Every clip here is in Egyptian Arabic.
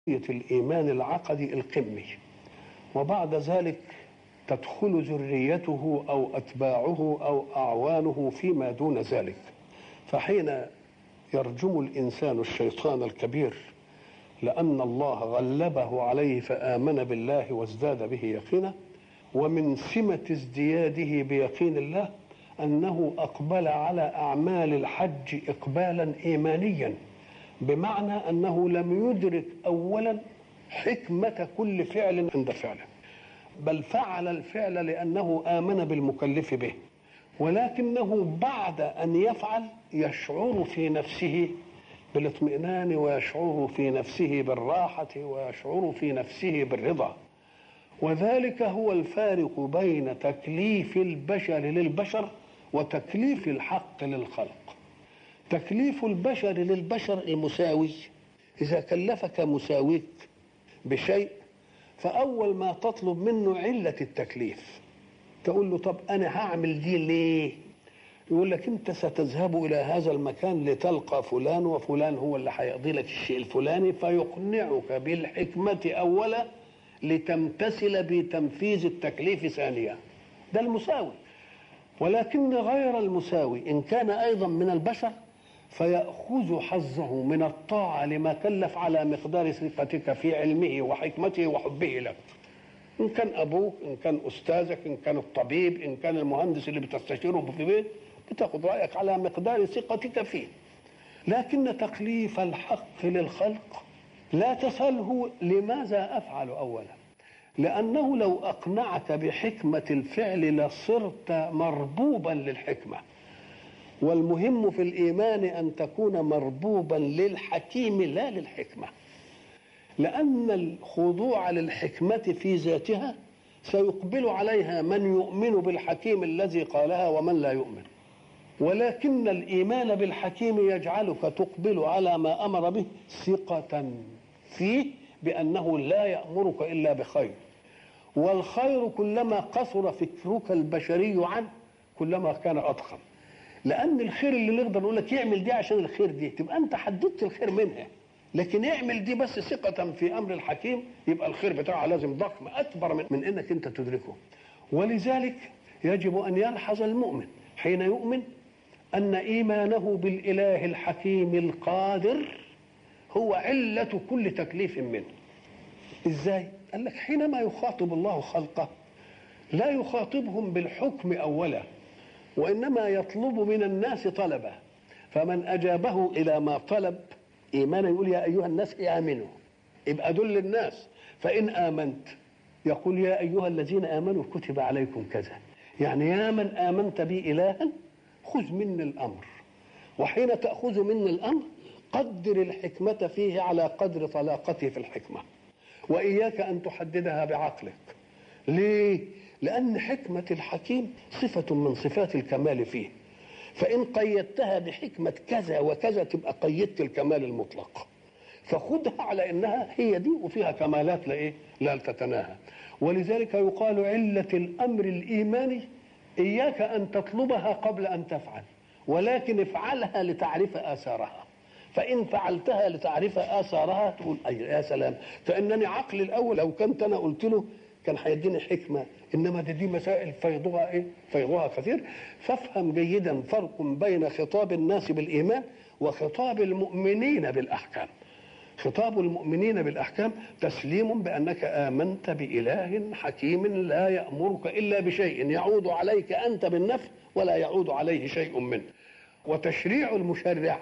الإيمان العقدي القمي وبعد ذلك تدخل ذريته أو أتباعه أو أعوانه فيما دون ذلك فحين يرجم الإنسان الشيطان الكبير لأن الله غلبه عليه فآمن بالله وازداد به يقينا ومن سمة ازدياده بيقين الله أنه أقبل على أعمال الحج إقبالا إيمانيا بمعنى أنه لم يدرك أولا حكمة كل فعل عند فعله بل فعل الفعل لأنه آمن بالمكلف به ولكنه بعد أن يفعل يشعر في نفسه بالاطمئنان ويشعر في نفسه بالراحة ويشعر في نفسه بالرضا وذلك هو الفارق بين تكليف البشر للبشر وتكليف الحق للخلق تكليف البشر للبشر المساوي إذا كلفك مساويك بشيء فأول ما تطلب منه علة التكليف تقول له طب أنا هعمل دي ليه يقول لك أنت ستذهب إلى هذا المكان لتلقى فلان وفلان هو اللي هيقضي لك الشيء الفلاني فيقنعك بالحكمة أولا لتمتثل بتنفيذ التكليف ثانيا ده المساوي ولكن غير المساوي إن كان أيضا من البشر فيأخذ حظه من الطاعة لما كلف على مقدار ثقتك في علمه وحكمته وحبه لك إن كان أبوك إن كان أستاذك إن كان الطبيب إن كان المهندس اللي بتستشيره في بيت بتاخذ رأيك على مقدار ثقتك فيه لكن تكليف الحق للخلق لا تسأله لماذا أفعل أولا لأنه لو أقنعك بحكمة الفعل لصرت مربوبا للحكمة والمهم في الإيمان أن تكون مربوبا للحكيم لا للحكمة لأن الخضوع للحكمة في ذاتها سيقبل عليها من يؤمن بالحكيم الذي قالها ومن لا يؤمن ولكن الإيمان بالحكيم يجعلك تقبل على ما أمر به ثقة فيه بأنه لا يأمرك إلا بخير والخير كلما قصر فكرك البشري عنه كلما كان أضخم لأن الخير اللي نقدر نقول لك يعمل دي عشان الخير دي تبقى أنت حددت الخير منها لكن اعمل دي بس ثقة في أمر الحكيم يبقى الخير بتاعها لازم ضخم أكبر من, من إنك أنت تدركه ولذلك يجب أن يلحظ المؤمن حين يؤمن أن إيمانه بالإله الحكيم القادر هو علة كل تكليف منه ازاي قال لك حينما يخاطب الله خلقه لا يخاطبهم بالحكم اولا وانما يطلب من الناس طلبه فمن اجابه الى ما طلب ايمانا يقول يا ايها الناس امنوا يبقى دل الناس فان امنت يقول يا ايها الذين امنوا كتب عليكم كذا يعني يا من امنت بي الها خذ مني الامر وحين تاخذ مني الامر قدر الحكمة فيه على قدر طلاقته في الحكمة وإياك أن تحددها بعقلك ليه؟ لأن حكمة الحكيم صفة من صفات الكمال فيه فإن قيدتها بحكمة كذا وكذا تبقى قيدت الكمال المطلق فخذها على انها هي دي وفيها كمالات لايه؟ لا تتناهى ولذلك يقال علة الامر الايماني اياك ان تطلبها قبل ان تفعل ولكن افعلها لتعرف اثارها فإن فعلتها لتعرف آثارها تقول أي يا سلام فإنني عقلي الأول لو كنت أنا قلت له كان هيديني حكمة إنما دي, دي مسائل فيضها إيه؟ فيضها كثير فافهم جيدا فرق بين خطاب الناس بالإيمان وخطاب المؤمنين بالأحكام خطاب المؤمنين بالأحكام تسليم بأنك آمنت بإله حكيم لا يأمرك إلا بشيء يعود عليك أنت بالنفع ولا يعود عليه شيء منه وتشريع المشرع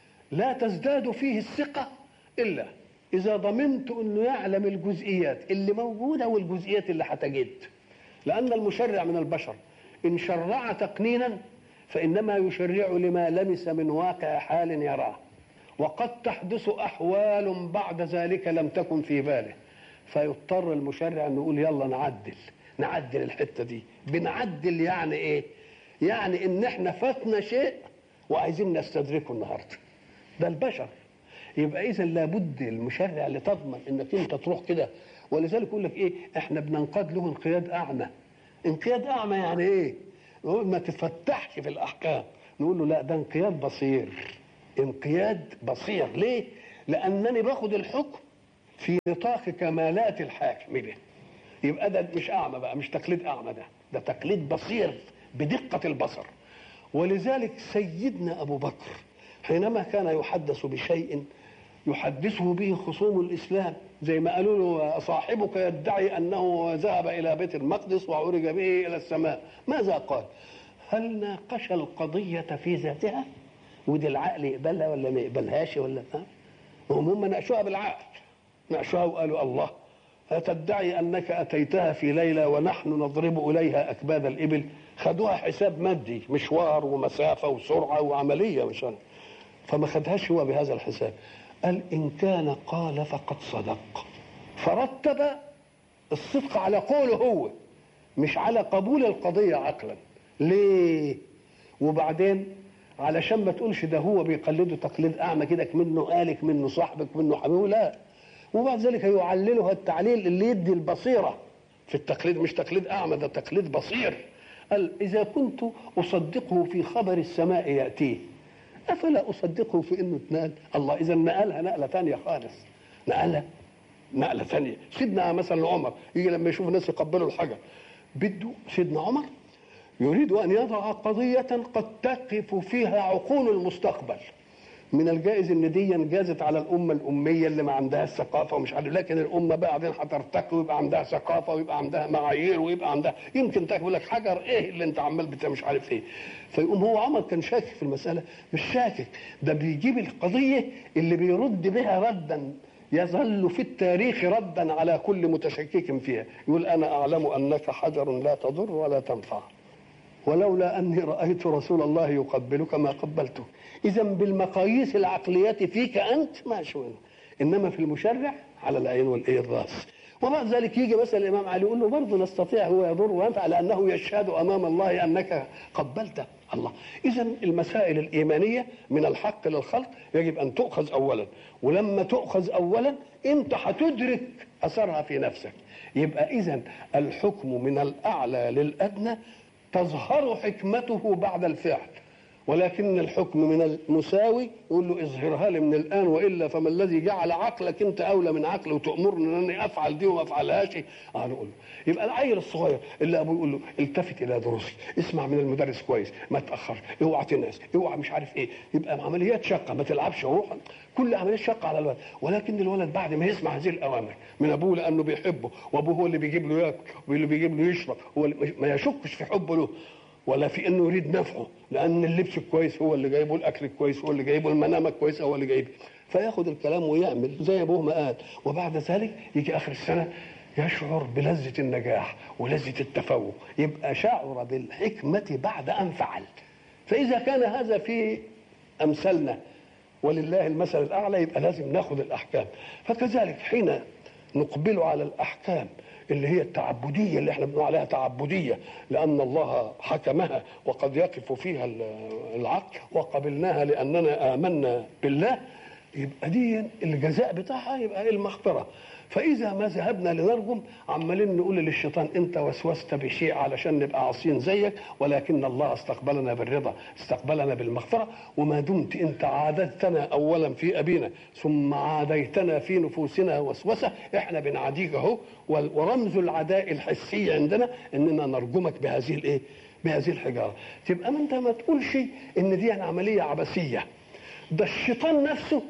لا تزداد فيه الثقة إلا إذا ضمنت أنه يعلم الجزئيات اللي موجودة والجزئيات اللي هتجد لأن المشرع من البشر إن شرع تقنينا فإنما يشرع لما لمس من واقع حال يراه وقد تحدث أحوال بعد ذلك لم تكن في باله فيضطر المشرع أن يقول يلا نعدل نعدل الحتة دي بنعدل يعني إيه يعني إن إحنا فاتنا شيء وعايزين نستدركه النهارده ده البشر يبقى اذا لابد المشرع لتضمن انك انت تروح كده ولذلك يقول لك ايه احنا بننقاد له انقياد اعمى انقياد اعمى يعني ايه نقول ما تفتحش في الاحكام نقول له لا ده انقياد بصير انقياد بصير ليه لانني باخد الحكم في نطاق كمالات الحاكم به يبقى ده مش اعمى بقى مش تقليد اعمى ده ده تقليد بصير بدقه البصر ولذلك سيدنا ابو بكر حينما كان يحدث بشيء يحدثه به خصوم الاسلام زي ما قالوا له صاحبك يدعي انه ذهب الى بيت المقدس وعرج به الى السماء ماذا قال هل ناقش القضيه في ذاتها ودي العقل يقبلها ولا ما يقبلهاش ولا ها هم هم ناقشوها بالعقل ناقشوها وقالوا الله أتدعي أنك أتيتها في ليلة ونحن نضرب إليها أكباد الإبل خدوها حساب مادي مشوار ومسافة وسرعة وعملية مش أنا. فما خدهاش هو بهذا الحساب قال إن كان قال فقد صدق فرتب الصدق على قوله هو مش على قبول القضية عقلا ليه وبعدين علشان ما تقولش ده هو بيقلده تقليد اعمى كده منه قالك منه صاحبك منه حبيبه لا وبعد ذلك يعللها التعليل اللي يدي البصيره في التقليد مش تقليد اعمى ده تقليد بصير قال اذا كنت اصدقه في خبر السماء ياتيه افلا اصدقه في انه اتنقل الله اذا نقلها نقله ثانيه خالص نقلها نقله ثانيه سيدنا مثلا عمر يجي لما يشوف الناس يقبلوا الحجر بده سيدنا عمر يريد ان يضع قضيه قد تقف فيها عقول المستقبل من الجائز ان دي جازت على الامه الاميه اللي ما عندهاش ثقافه ومش عارف لكن الامه بعدين هترتقي ويبقى عندها ثقافه ويبقى عندها معايير ويبقى عندها يمكن تقول لك حجر ايه اللي انت عمال بت مش عارف ايه فيقوم هو عمر كان شاكك في المساله مش شاكك ده بيجيب القضيه اللي بيرد بها ردا يظل في التاريخ ردا على كل متشكك فيها يقول انا اعلم انك حجر لا تضر ولا تنفع ولولا اني رايت رسول الله يقبلك ما قبلته اذا بالمقاييس العقليه فيك انت ما شؤون انما في المشرع على العين والايه الراس وبعد ذلك يجي مثلا الامام علي يقول له برضه نستطيع هو يضر وينفع لانه يشهد امام الله انك قبلته الله اذا المسائل الايمانيه من الحق للخلق يجب ان تؤخذ اولا ولما تؤخذ اولا انت هتدرك اثرها في نفسك يبقى اذا الحكم من الاعلى للادنى تظهر حكمته بعد الفعل ولكن الحكم من المساوي يقول له اظهرها لي من الان والا فما الذي جعل عقلك انت اولى من عقلي وتامرني ان انا افعل دي وما افعلهاش اه نقول له يبقى العيل الصغير اللي ابوه يقول له التفت الى دروسك اسمع من المدرس كويس ما تاخرش اوعى تنسى اوعى مش عارف ايه يبقى عمليات شقه ما تلعبش روح كل عمليه شقه على الولد ولكن الولد بعد ما يسمع هذه الاوامر من ابوه لانه بيحبه وابوه هو اللي بيجيب له ياكل واللي بيجيب له يشرب هو اللي ما يشكش في حبه له ولا في انه يريد نفعه لان اللبس الكويس هو اللي جايبه الاكل الكويس هو اللي جايبه المنامه الكويسه هو اللي جايبه فياخد الكلام ويعمل زي ابوه ما قال وبعد ذلك يجي اخر السنه يشعر بلذة النجاح ولذة التفوق يبقى شعر بالحكمة بعد أن فعل فإذا كان هذا في أمثالنا ولله المثل الأعلى يبقى لازم ناخد الأحكام فكذلك حين نقبل على الأحكام اللي هي التعبديه اللي احنا بنقول عليها تعبديه لان الله حكمها وقد يقف فيها العقل وقبلناها لاننا امنا بالله يبقى دي الجزاء بتاعها يبقى المغفره فاذا ما ذهبنا لنرجم عمالين نقول للشيطان انت وسوست بشيء علشان نبقى عاصين زيك ولكن الله استقبلنا بالرضا استقبلنا بالمغفره وما دمت انت عادتنا اولا في ابينا ثم عاديتنا في نفوسنا وسوسه احنا بنعاديك اهو ورمز العداء الحسي عندنا اننا نرجمك بهذه الايه؟ بهذه الحجاره تبقى ما انت ما تقولش ان دي عمليه عبثيه ده الشيطان نفسه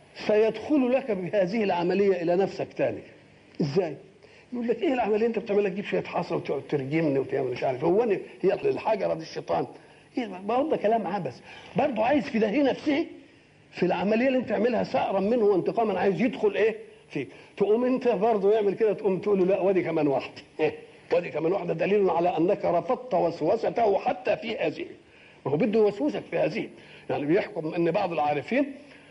سيدخل لك بهذه العملية إلى نفسك تاني إزاي؟ يقول لك إيه العملية أنت بتعملها تجيب شوية حصى وتقعد ترجمني وتعمل مش عارف هو أنا هي الحجرة دي الشيطان إيه برضه كلام عبث برضه عايز في دهيه نفسه في العملية اللي أنت تعملها سأرا منه وانتقاما عايز يدخل إيه؟ فيك تقوم أنت برضه يعمل كده تقوم تقول له لا ودي كمان واحدة إيه؟ ودي كمان واحدة دليل على أنك رفضت وسوسته حتى في هذه ما هو بده يوسوسك في هذه يعني بيحكم أن بعض العارفين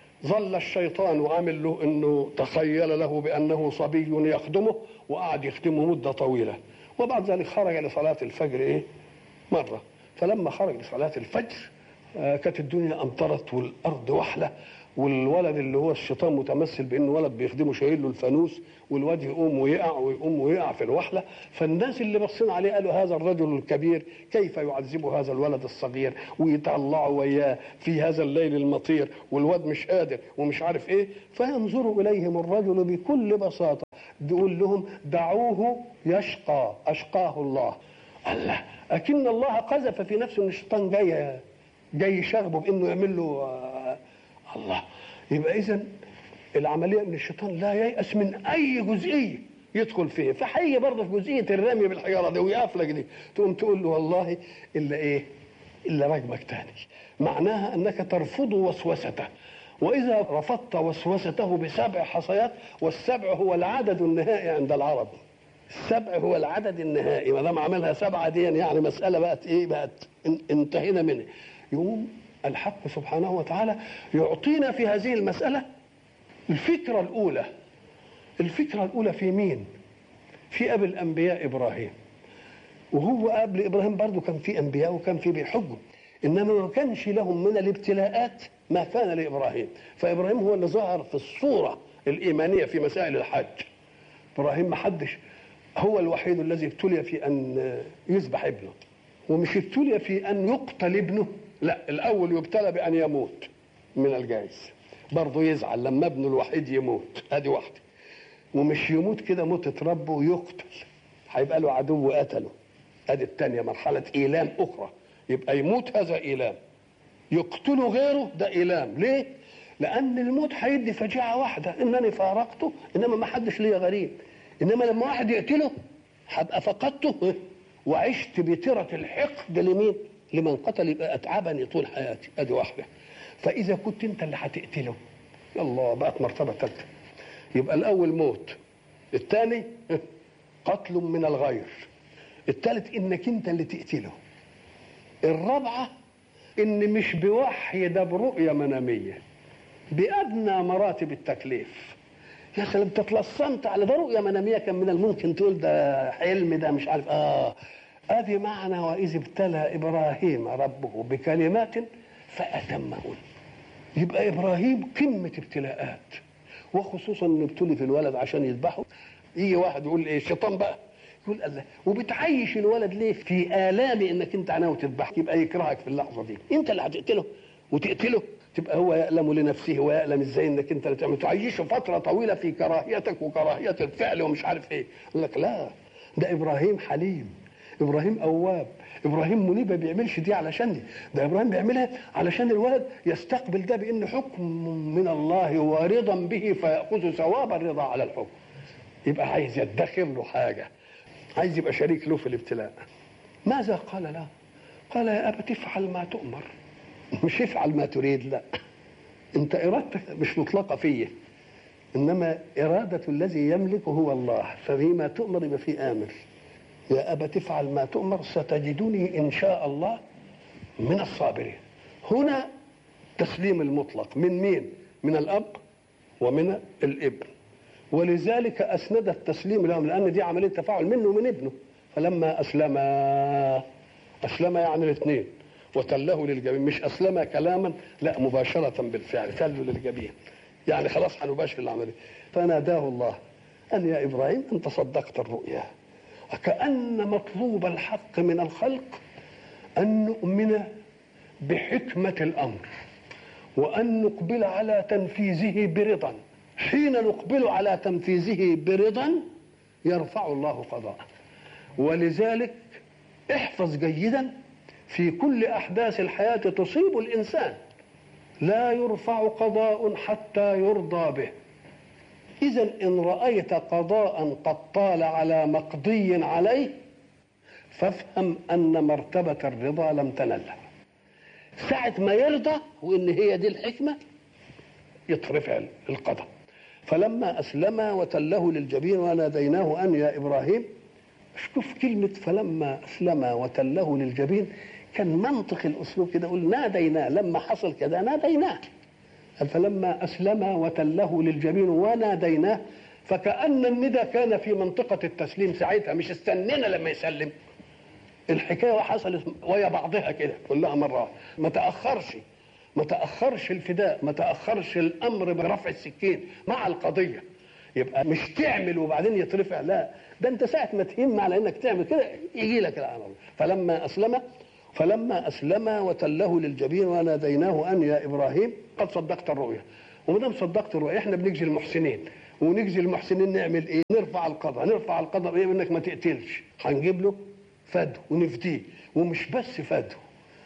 ظل الشيطان عامل له انه تخيل له بانه صبي يخدمه وقعد يخدمه مده طويله وبعد ذلك خرج لصلاه الفجر ايه؟ مره فلما خرج لصلاه الفجر آه كانت الدنيا امطرت والارض وحله والولد اللي هو الشيطان متمثل بانه ولد بيخدمه شايل له الفانوس والواد يقوم ويقع ويقوم ويقع في الوحله فالناس اللي بصين عليه قالوا هذا الرجل الكبير كيف يعذب هذا الولد الصغير ويطلعوا وياه في هذا الليل المطير والواد مش قادر ومش عارف ايه فينظر اليهم الرجل بكل بساطه يقول لهم دعوه يشقى اشقاه الله الله اكن الله قذف في نفسه ان الشيطان جاي جاي شغبه بانه يعمل له آه الله يبقى اذا العمليه ان الشيطان لا ييأس من اي جزئيه يدخل فيه فحي برضه في جزئيه الرمي بالحجاره دي ويقف لك دي تقوم تقول له والله الا ايه الا رجمك تاني معناها انك ترفض وسوسته واذا رفضت وسوسته بسبع حصيات والسبع هو العدد النهائي عند العرب السبع هو العدد النهائي ما دام عملها سبعه دي يعني مساله بقت ايه بقت انتهينا منها يقوم الحق سبحانه وتعالى يعطينا في هذه المسألة الفكرة الأولى الفكرة الأولى في مين؟ في أبي الأنبياء إبراهيم وهو قبل إبراهيم برضه كان في أنبياء وكان في بيحجوا إنما ما كانش لهم من الابتلاءات ما كان لإبراهيم فإبراهيم هو اللي ظهر في الصورة الإيمانية في مسائل الحج إبراهيم ما حدش هو الوحيد الذي ابتلي في أن يذبح ابنه ومش ابتلي في أن يقتل ابنه لا الاول يبتلى بان يموت من الجائز برضه يزعل لما ابنه الوحيد يموت ادي واحده ومش يموت كده موتة ربه ويقتل هيبقى له عدو قتله ادي الثانيه مرحله ايلام اخرى يبقى يموت هذا ايلام يقتله غيره ده ايلام ليه لان الموت هيدي فجيعه واحده انني فارقته انما ما حدش ليا غريب انما لما واحد يقتله هبقى فقدته وعشت بترة الحقد لمين؟ لمن قتل يبقى اتعبني طول حياتي ادي واحده فاذا كنت انت اللي هتقتله الله بقت مرتبه ثالثه يبقى الاول موت الثاني قتل من الغير الثالث انك انت اللي تقتله الرابعه ان مش بوحي ده برؤيه مناميه بادنى مراتب التكليف يا سلام تتلصمت على ده رؤيه مناميه كان من الممكن تقول ده حلم ده مش عارف اه ادي معنى واذ ابتلى ابراهيم ربه بكلمات فاتمهن يبقى ابراهيم قمه ابتلاءات وخصوصا انه ابتلي في الولد عشان يذبحه يجي واحد يقول ايه الشيطان بقى يقول الله وبتعيش الولد ليه في الام انك انت ناوي تذبحه يبقى يكرهك في اللحظه دي انت اللي هتقتله وتقتله تبقى هو يألم لنفسه ويألم ازاي انك انت اللي تعمل تعيشه فتره طويله في كراهيتك وكراهيه الفعل ومش عارف ايه يقول لك لا ده ابراهيم حليم ابراهيم اواب ابراهيم منيب ما بيعملش دي علشان دي ده ابراهيم بيعملها علشان الولد يستقبل ده بان حكم من الله ورضا به فياخذ ثواب الرضا على الحكم يبقى عايز يدخر له حاجه عايز يبقى شريك له في الابتلاء ماذا قال له قال يا ابت افعل ما تؤمر مش افعل ما تريد لا انت ارادتك مش مطلقه فيه انما اراده الذي يملك هو الله ففيما تؤمر يبقى فيه امر يا أبا تفعل ما تؤمر ستجدني إن شاء الله من الصابرين هنا تسليم المطلق من مين من الأب ومن الابن ولذلك أسند التسليم لهم لأن دي عملية تفاعل منه ومن ابنه فلما أسلم أسلم يعني الاثنين وتله للجبين مش أسلم كلاما لا مباشرة بالفعل تله للجبين يعني خلاص هنباشر العملية فناداه الله أن يا إبراهيم أنت صدقت الرؤيا كأن مطلوب الحق من الخلق أن نؤمن بحكمة الأمر وأن نقبل على تنفيذه برضا حين نقبل على تنفيذه برضا يرفع الله قضاءه ولذلك احفظ جيدا في كل أحداث الحياة تصيب الإنسان لا يرفع قضاء حتى يرضى به إذا إن رأيت قضاء قد طال على مقضي عليه فافهم أن مرتبة الرضا لم تنلها ساعة ما يرضى وإن هي دي الحكمة يترفع القضاء فلما أسلم وتله للجبين وناديناه أن يا إبراهيم شوف كلمة فلما أسلم وتله للجبين كان منطق الأسلوب كده يقول ناديناه لما حصل كده ناديناه فلما أسلم وتله للجبين وناديناه فكأن الندى كان في منطقة التسليم ساعتها مش استنينا لما يسلم الحكاية حصلت ويا بعضها كده كلها مرة ما تأخرش ما تاخرش الفداء ما تاخرش الامر برفع السكين مع القضيه يبقى مش تعمل وبعدين يترفع لا ده انت ساعه ما تهم على انك تعمل كده يجي لك الامر فلما اسلم فلما اسلم وتله للجبين وناديناه ان يا ابراهيم قد صدقت الرؤيا وما دام صدقت الرؤيا احنا بنجزي المحسنين ونجزي المحسنين نعمل ايه؟ نرفع القضاء، نرفع القضاء بايه؟ انك ما تقتلش، هنجيب له فدو ونفديه، ومش بس فدو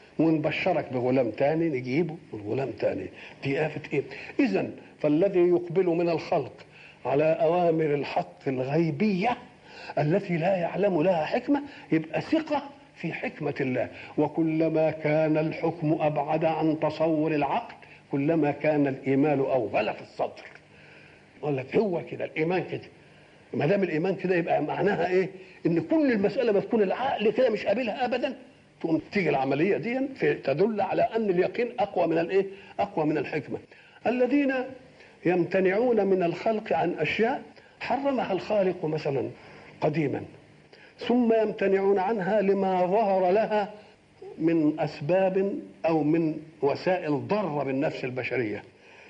ونبشرك بغلام تاني نجيبه غلام تاني، دي آفة ايه؟ إذا فالذي يقبل من الخلق على أوامر الحق الغيبية التي لا يعلم لها حكمة يبقى ثقة في حكمة الله وكلما كان الحكم أبعد عن تصور العقل كلما كان الإيمان أوغل في الصدر يقول لك هو كده الإيمان كده ما دام الإيمان كده يبقى معناها إيه؟ إن كل المسألة ما تكون العقل كده مش قابلها أبدا تقوم تيجي العملية دي في تدل على أن اليقين أقوى من الإيه؟ أقوى من الحكمة الذين يمتنعون من الخلق عن أشياء حرمها الخالق مثلا قديما ثم يمتنعون عنها لما ظهر لها من اسباب او من وسائل ضاره بالنفس البشريه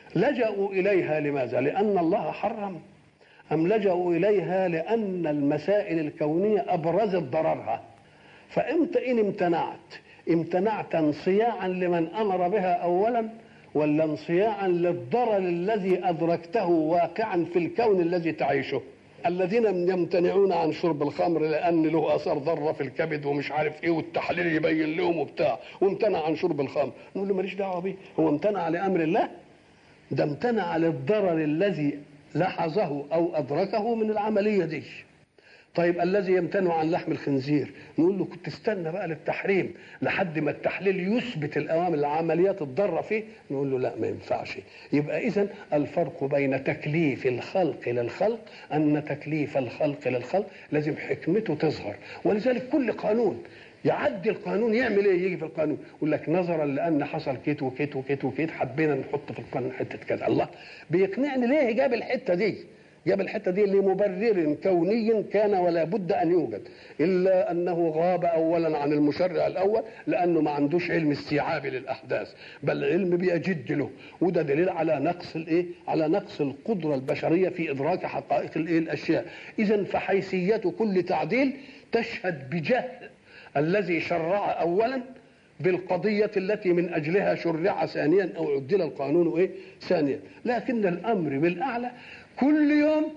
لجأوا اليها لماذا؟ لان الله حرم ام لجأوا اليها لان المسائل الكونيه ابرزت ضررها فانت ان امتنعت امتنعت انصياعا لمن امر بها اولا ولا انصياعا للضرر الذي ادركته واقعا في الكون الذي تعيشه الذين يمتنعون عن شرب الخمر لان له اثار ضاره في الكبد ومش عارف ايه والتحليل يبين لهم وبتاع وامتنع عن شرب الخمر نقول له ماليش دعوه بيه هو امتنع لامر الله ده امتنع للضرر الذي لاحظه او ادركه من العمليه دي طيب الذي يمتنع عن لحم الخنزير نقول له كنت استنى بقى للتحريم لحد ما التحليل يثبت الاوامر العمليات الضاره فيه نقول له لا ما ينفعش يبقى اذا الفرق بين تكليف الخلق للخلق ان تكليف الخلق للخلق لازم حكمته تظهر ولذلك كل قانون يعدي القانون يعمل ايه يجي في القانون يقول لك نظرا لان حصل كيت وكيت وكيت وكيت حبينا نحط في القانون حته كذا الله بيقنعني ليه جاب الحته دي جاب الحته دي لمبرر كوني كان ولا بد ان يوجد الا انه غاب اولا عن المشرع الاول لانه ما عندوش علم استيعابي للاحداث بل علم بيجد له وده دليل على نقص الايه على نقص القدره البشريه في ادراك حقائق الايه الاشياء اذا فحيثيه كل تعديل تشهد بجهل الذي شرع اولا بالقضية التي من أجلها شرع ثانيا أو عدل القانون إيه ثانيا لكن الأمر بالأعلى كل يوم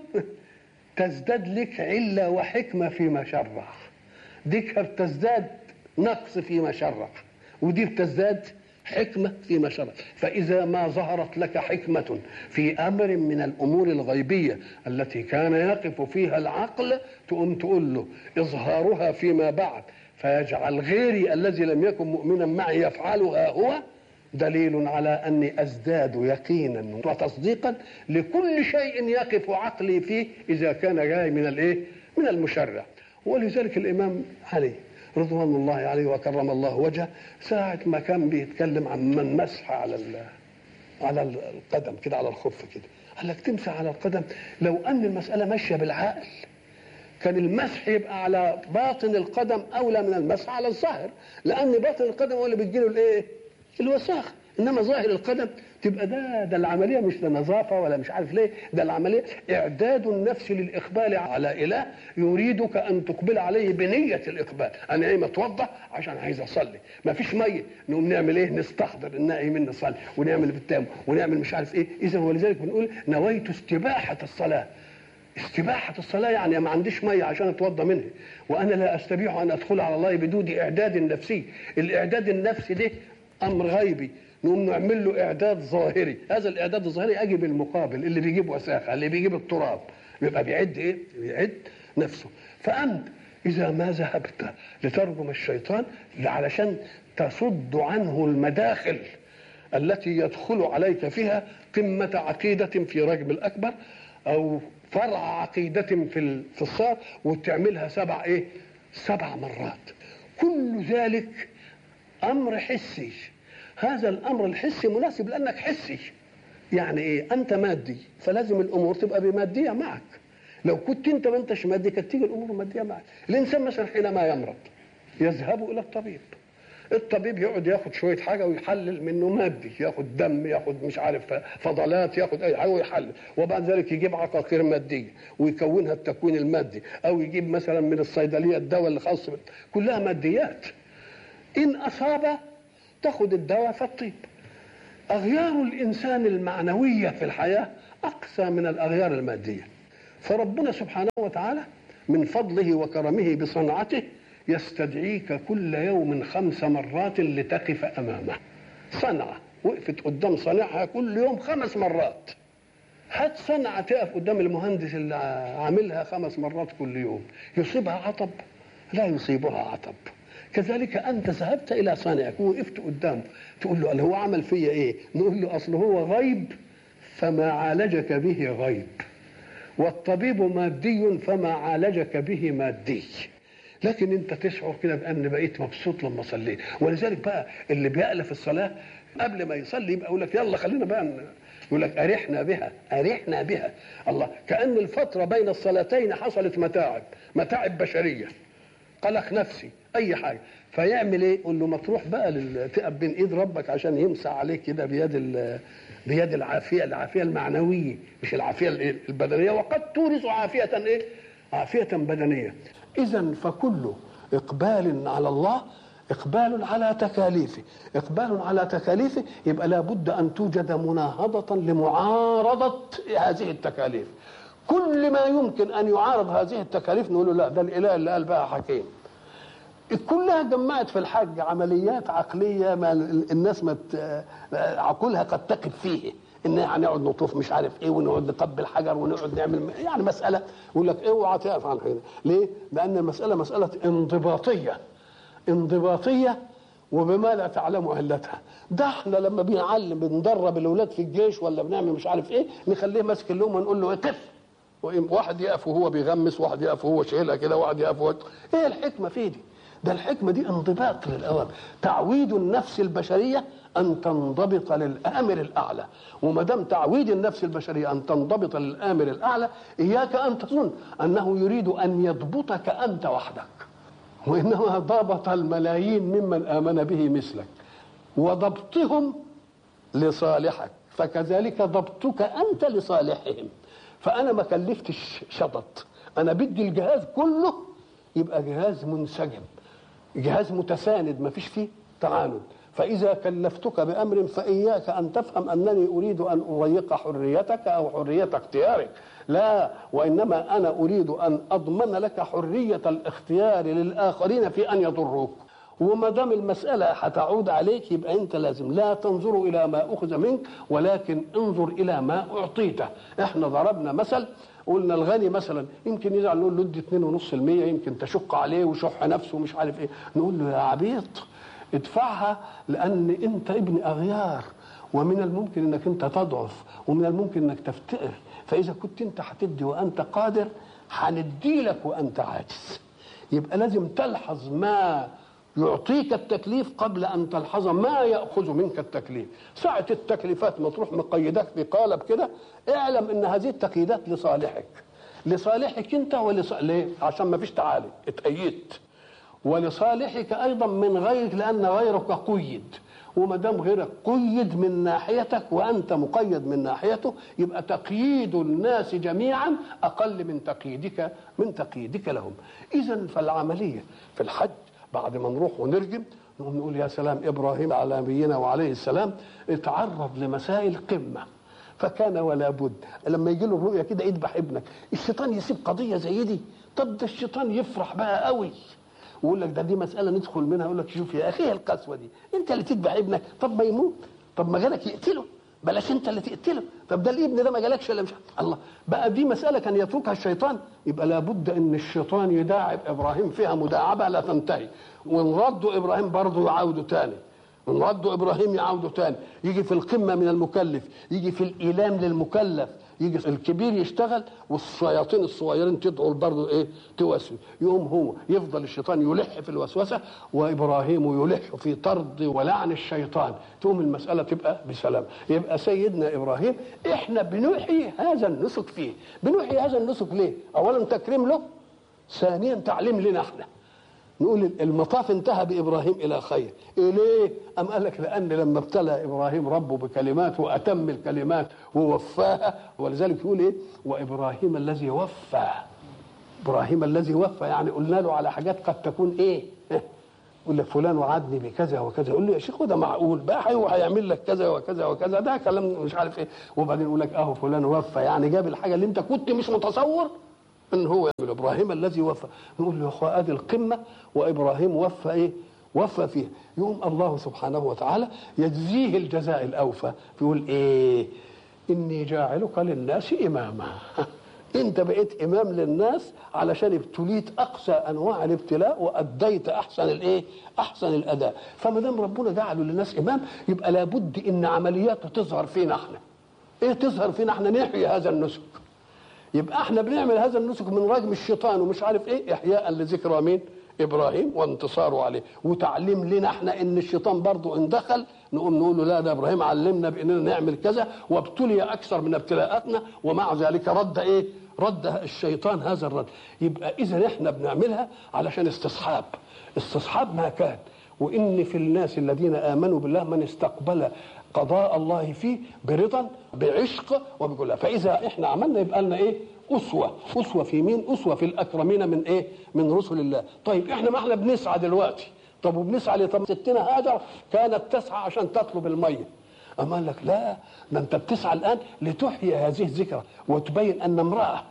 تزداد لك علة وحكمة فيما شرع ديك بتزداد نقص فيما شرع ودي بتزداد حكمة فيما شرع فإذا ما ظهرت لك حكمة في أمر من الأمور الغيبية التي كان يقف فيها العقل تقوم تقول له إظهارها فيما بعد فيجعل غيري الذي لم يكن مؤمنا معي يفعلها هو دليل على اني ازداد يقينا وتصديقا لكل شيء يقف عقلي فيه اذا كان جاي من الايه؟ من المشرع ولذلك الامام علي رضوان الله عليه وكرم الله وجهه ساعة ما كان بيتكلم عن من مسح على على القدم كده على الخف كده قال لك تمسح على القدم لو ان المسألة ماشية بالعقل كان المسح يبقى على باطن القدم اولى من المسح على الظاهر لان باطن القدم هو اللي بيجيله الايه؟ الوساخه انما ظاهر القدم تبقى ده ده العمليه مش لنظافه ولا مش عارف ليه ده العمليه اعداد النفس للاقبال على اله يريدك ان تقبل عليه بنيه الاقبال انا ايه متوضا عشان عايز اصلي ما فيش ميه نقوم نعمل ايه نستحضر النائمين نصلي ونعمل بالتام ونعمل مش عارف ايه اذا ولذلك بنقول نويت استباحه الصلاه استباحة الصلاة يعني ما عنديش مية عشان اتوضى منها وانا لا استبيح ان ادخل على الله بدون اعداد نفسي الاعداد النفسي ده امر غيبي نقوم نعمل له اعداد ظاهري هذا الاعداد الظاهري اجي بالمقابل اللي بيجيب وساخه اللي بيجيب التراب يبقى بيعد ايه بيعد نفسه فانت اذا ما ذهبت لترجم الشيطان علشان تصد عنه المداخل التي يدخل عليك فيها قمة عقيدة في رجم الأكبر أو فرع عقيدة في في الصار وتعملها سبع إيه؟ سبع مرات كل ذلك أمر حسي هذا الامر الحسي مناسب لانك حسي يعني ايه انت مادي فلازم الامور تبقى بماديه معك لو كنت انت ما انتش مادي كانت تيجي الامور ماديه معك الانسان مثلا حينما يمرض يذهب الى الطبيب الطبيب يقعد ياخد شويه حاجه ويحلل منه مادي ياخد دم ياخد مش عارف فضلات ياخد اي حاجه ويحلل وبعد ذلك يجيب عقاقير ماديه ويكونها التكوين المادي او يجيب مثلا من الصيدليه الدواء اللي خاص بال- كلها ماديات ان اصاب تاخد الدواء فالطيب اغيار الانسان المعنويه في الحياه اقسى من الاغيار الماديه فربنا سبحانه وتعالى من فضله وكرمه بصنعته يستدعيك كل يوم خمس مرات لتقف امامه صنعه وقفت قدام صانعها كل يوم خمس مرات هات صنعة تقف قدام المهندس اللي عاملها خمس مرات كل يوم يصيبها عطب لا يصيبها عطب كذلك انت ذهبت الى صانعك ووقفت قدامه تقول له قال هو عمل فيا ايه نقول له اصل هو غيب فما عالجك به غيب والطبيب مادي فما عالجك به مادي لكن انت تشعر كده بان بقيت مبسوط لما صليت ولذلك بقى اللي بيألف الصلاه قبل ما يصلي يبقى يقول لك يلا خلينا بقى ن- يقول لك ارحنا بها ارحنا بها الله كأن الفترة بين الصلاتين حصلت متاعب متاعب بشرية قلق نفسي اي حاجه فيعمل ايه يقول له ما تروح بقى لل- تقف بين ايد ربك عشان يمسح عليك كده بيد ال- بيد العافيه العافيه المعنويه مش العافيه ال- البدنيه وقد تورث عافيه ايه عافيه بدنيه اذا فكل اقبال على الله اقبال على تكاليفه اقبال على تكاليفه يبقى لابد ان توجد مناهضه لمعارضه هذه التكاليف كل ما يمكن ان يعارض هذه التكاليف نقول له لا ده الاله اللي قال بقى حكيم كلها جمعت في الحج عمليات عقليه ما الناس ما ت- عقولها قد تقف فيه ان هنقعد نطوف مش عارف ايه ونقعد نقبل حجر ونقعد نعمل يعني مساله يقول لك اوعى تقف عن حين ليه؟ لان المساله مساله انضباطيه انضباطيه وبما لا تعلم علتها ده احنا لما بنعلم بندرب الاولاد في الجيش ولا بنعمل مش عارف ايه نخليه ماسك اللوم ونقول له قف واحد يقف وهو بيغمس واحد يقف وهو شايلها كده واحد يقف وهو ايه الحكمه في دي ده الحكمه دي انضباط للاوامر تعويد النفس البشريه ان تنضبط للامر الاعلى وما دام تعويد النفس البشريه ان تنضبط للامر الاعلى اياك ان تظن انه يريد ان يضبطك انت وحدك وانما ضبط الملايين ممن امن به مثلك وضبطهم لصالحك فكذلك ضبطك انت لصالحهم فانا ما كلفتش شطط انا بدي الجهاز كله يبقى جهاز منسجم جهاز متساند ما فيش فيه تعاند فاذا كلفتك بامر فاياك ان تفهم انني اريد ان اضيق حريتك او حريه اختيارك لا وانما انا اريد ان اضمن لك حريه الاختيار للاخرين في ان يضروك وما دام المسألة هتعود عليك يبقى أنت لازم لا تنظر إلى ما أخذ منك ولكن انظر إلى ما أعطيته إحنا ضربنا مثل قلنا الغني مثلا يمكن يزعل نقول له ادي 2.5% يمكن تشق عليه وشح نفسه ومش عارف ايه نقول له يا عبيط ادفعها لان انت ابن اغيار ومن الممكن انك انت تضعف ومن الممكن انك تفتقر فاذا كنت انت هتدي وانت قادر هندي لك وانت عاجز يبقى لازم تلحظ ما يعطيك التكليف قبل ان تلحظ ما ياخذ منك التكليف ساعه التكليفات ما تروح مقيدك في قالب كده اعلم ان هذه التقييدات لصالحك لصالحك انت ولص... ليه؟ عشان ما فيش تعالي اتأيدت ولصالحك ايضا من غيرك لان غيرك قيد وما دام غيرك قيد من ناحيتك وانت مقيد من ناحيته يبقى تقييد الناس جميعا اقل من تقييدك من تقييدك لهم اذا فالعمليه في الحج بعد ما نروح ونرجم نقوم نقول يا سلام ابراهيم على نبينا وعليه السلام اتعرض لمسائل قمه فكان ولا بد لما يجي له الرؤيه كده اذبح ابنك الشيطان يسيب قضيه زي دي طب ده الشيطان يفرح بقى قوي ويقول لك ده دي مساله ندخل منها يقول لك شوف يا اخي القسوه دي انت اللي تذبح ابنك طب ما يموت طب ما جالك يقتله بلاش انت اللي تقتله طب ده الابن ده ما جالكش ولا مش الله بقى دي مساله كان يتركها الشيطان يبقى لابد ان الشيطان يداعب ابراهيم فيها مداعبه لا تنتهي وان ردوا ابراهيم برضه يعاودوا تاني ان ردوا ابراهيم يعاودوا تاني يجي في القمه من المكلف يجي في الايلام للمكلف يجي الكبير يشتغل والشياطين الصغيرين تدعو برضه ايه توسوس يقوم هو يفضل الشيطان يلح في الوسوسه وابراهيم يلح في طرد ولعن الشيطان تقوم المساله تبقى بسلام يبقى سيدنا ابراهيم احنا بنحيي هذا النسك فيه بنحيي هذا النسك ليه اولا تكريم له ثانيا تعليم لنا احنا نقول المطاف انتهى بابراهيم الى خير إيه ليه ام قال لك لان لما ابتلى ابراهيم ربه بكلمات واتم الكلمات ووفاها ولذلك يقول ايه وابراهيم الذي وفى ابراهيم الذي وفى يعني قلنا له على حاجات قد تكون ايه يقول لك فلان وعدني بكذا وكذا يقول له يا شيخ ده معقول بقى هو هيعمل لك كذا وكذا وكذا ده كلام مش عارف ايه وبعدين يقول لك اهو فلان وفى يعني جاب الحاجه اللي انت كنت مش متصور ان هو يعمل ابراهيم الذي وفى نقول له يا اخوة ادي القمه وابراهيم وفى ايه وفى فيها يقوم الله سبحانه وتعالى يجزيه الجزاء الاوفى يقول ايه اني جاعلك للناس اماما انت بقيت امام للناس علشان ابتليت اقصى انواع الابتلاء واديت احسن الايه احسن الاداء فما دام ربنا جعله للناس امام يبقى لابد ان عملياته تظهر فينا احنا ايه تظهر فينا احنا نحيي هذا النسك يبقى احنا بنعمل هذا النسك من رجم الشيطان ومش عارف ايه احياء لذكرى مين ابراهيم وانتصاره عليه وتعليم لنا احنا ان الشيطان برضه ان دخل نقوم نقول له لا ده ابراهيم علمنا باننا نعمل كذا وابتلي اكثر من ابتلاءاتنا ومع ذلك رد ايه رد الشيطان هذا الرد يبقى اذا احنا بنعملها علشان استصحاب استصحاب ما كان وان في الناس الذين امنوا بالله من استقبل قضاء الله فيه برضا بعشق وبكل فاذا احنا عملنا يبقى لنا ايه اسوه اسوه في مين اسوه في الاكرمين من ايه من رسل الله طيب احنا ما احنا بنسعى دلوقتي طب وبنسعى ليه طب ستنا هاجر كانت تسعى عشان تطلب الميه أما قال لك لا ده أنت بتسعى الآن لتحيي هذه الذكرى وتبين أن امرأة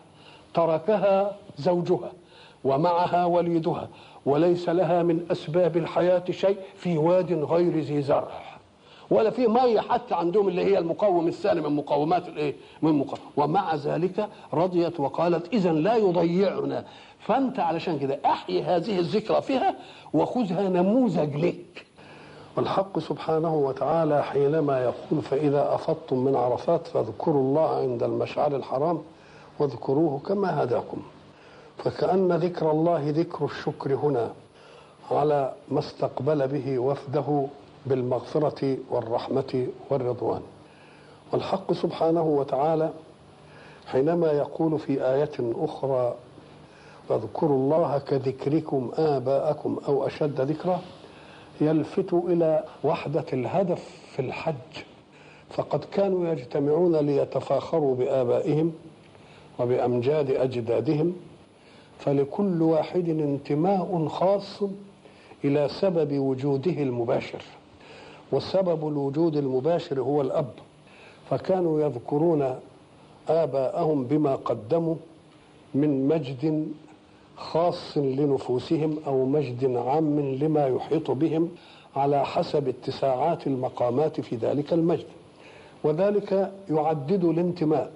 تركها زوجها ومعها وليدها وليس لها من أسباب الحياة شيء في واد غير ذي زرع ولا في ميه حتى عندهم اللي هي المقوم الثاني من مقومات الايه؟ من مقوم ومع ذلك رضيت وقالت اذا لا يضيعنا فانت علشان كده احيي هذه الذكرى فيها وخذها نموذج لك والحق سبحانه وتعالى حينما يقول فإذا أفضتم من عرفات فاذكروا الله عند المشعر الحرام واذكروه كما هداكم فكأن ذكر الله ذكر الشكر هنا على ما استقبل به وفده بالمغفرة والرحمة والرضوان والحق سبحانه وتعالى حينما يقول في آية أخرى فاذكروا الله كذكركم آباءكم أو أشد ذكرًا يلفت الى وحده الهدف في الحج فقد كانوا يجتمعون ليتفاخروا بابائهم وبامجاد اجدادهم فلكل واحد انتماء خاص الى سبب وجوده المباشر وسبب الوجود المباشر هو الاب فكانوا يذكرون اباءهم بما قدموا من مجد خاص لنفوسهم او مجد عام لما يحيط بهم على حسب اتساعات المقامات في ذلك المجد وذلك يعدد الانتماء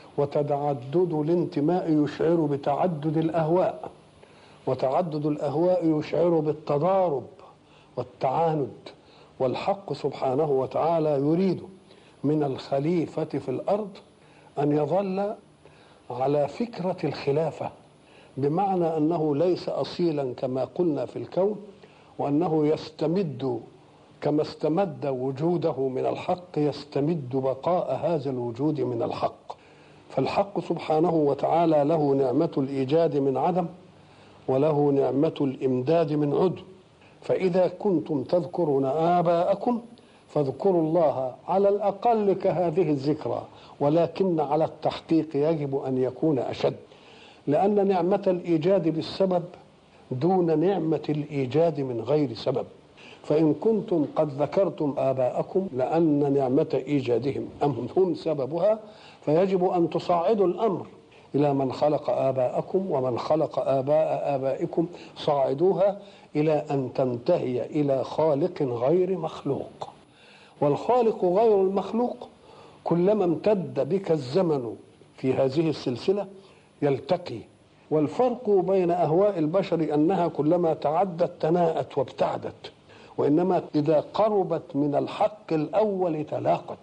وتعدد الانتماء يشعر بتعدد الاهواء وتعدد الاهواء يشعر بالتضارب والتعاند والحق سبحانه وتعالى يريد من الخليفه في الارض ان يظل على فكره الخلافه بمعنى انه ليس اصيلا كما قلنا في الكون وانه يستمد كما استمد وجوده من الحق يستمد بقاء هذا الوجود من الحق فالحق سبحانه وتعالى له نعمه الايجاد من عدم وله نعمه الامداد من عدم فاذا كنتم تذكرون اباءكم فاذكروا الله على الاقل كهذه الذكرى ولكن على التحقيق يجب ان يكون اشد لأن نعمة الإيجاد بالسبب دون نعمة الإيجاد من غير سبب فإن كنتم قد ذكرتم آباءكم لأن نعمة إيجادهم أم هم سببها فيجب أن تصاعدوا الأمر إلى من خلق آباءكم ومن خلق آباء آبائكم صاعدوها إلى أن تنتهي إلى خالق غير مخلوق والخالق غير المخلوق كلما امتد بك الزمن في هذه السلسله يلتقي والفرق بين اهواء البشر انها كلما تعدت تناءت وابتعدت وانما اذا قربت من الحق الاول تلاقت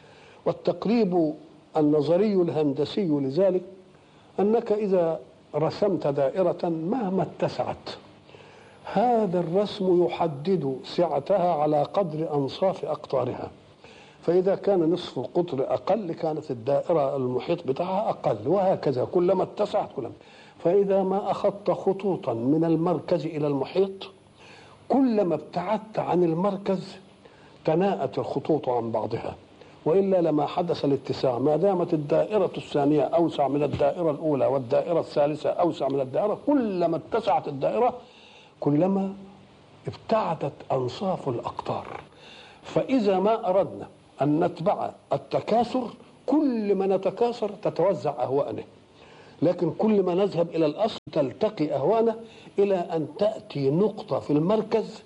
والتقريب النظري الهندسي لذلك انك اذا رسمت دائره مهما اتسعت هذا الرسم يحدد سعتها على قدر انصاف اقطارها فإذا كان نصف القطر أقل كانت الدائرة المحيط بتاعها أقل وهكذا كلما اتسعت كلما فإذا ما أخذت خطوطا من المركز إلى المحيط كلما ابتعدت عن المركز تناءت الخطوط عن بعضها والا لما حدث الاتساع ما دامت الدائره الثانيه اوسع من الدائره الاولى والدائره الثالثه اوسع من الدائره كلما اتسعت الدائره كلما ابتعدت انصاف الاقطار فاذا ما اردنا ان نتبع التكاثر كل ما نتكاثر تتوزع اهوائنا لكن كل ما نذهب الى الاصل تلتقي اهوانه الى ان تاتي نقطه في المركز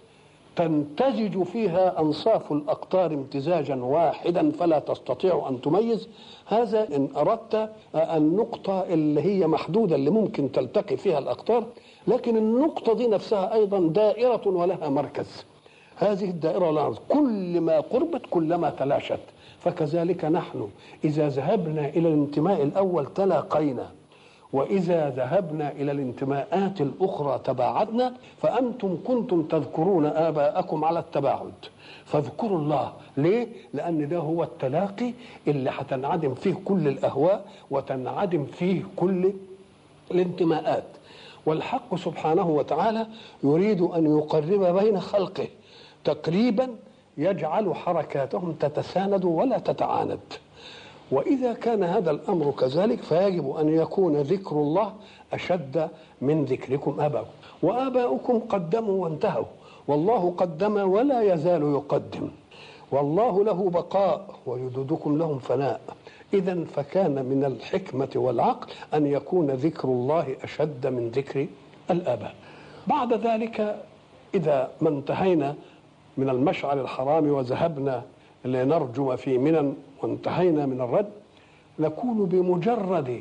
تمتزج فيها انصاف الاقطار امتزاجا واحدا فلا تستطيع ان تميز هذا ان اردت النقطه اللي هي محدوده اللي ممكن تلتقي فيها الاقطار لكن النقطه دي نفسها ايضا دائره ولها مركز هذه الدائره لها مركز كل ما قربت كلما تلاشت فكذلك نحن اذا ذهبنا الى الانتماء الاول تلاقينا وإذا ذهبنا إلى الانتماءات الأخرى تباعدنا فأنتم كنتم تذكرون آباءكم على التباعد فاذكروا الله ليه؟ لأن ده هو التلاقي اللي هتنعدم فيه كل الأهواء وتنعدم فيه كل الانتماءات والحق سبحانه وتعالى يريد أن يقرب بين خلقه تقريبا يجعل حركاتهم تتساند ولا تتعاند وإذا كان هذا الأمر كذلك فيجب أن يكون ذكر الله أشد من ذكركم آباؤكم وآباؤكم قدموا وانتهوا والله قدم ولا يزال يقدم والله له بقاء ويدودكم لهم فناء إذا فكان من الحكمة والعقل أن يكون ذكر الله أشد من ذكر الآباء بعد ذلك إذا ما انتهينا من المشعر الحرام وذهبنا لنرجم في منى وانتهينا من الرد نكون بمجرد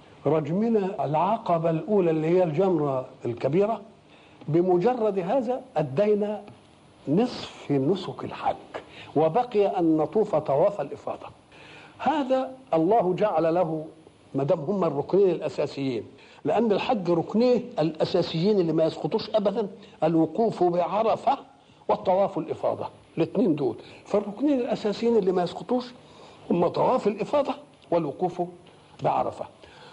رجمنا العقبة الأولى اللي هي الجمرة الكبيرة بمجرد هذا أدينا نصف نسك الحج وبقي أن نطوف طواف الإفاضة هذا الله جعل له ما دام هم الركنين الأساسيين لأن الحج ركنيه الأساسيين اللي ما يسقطوش أبدا الوقوف بعرفة والطواف الإفاضة الاثنين دول فالركنين الأساسيين اللي ما يسقطوش هم طواف الإفاضة والوقوف بعرفة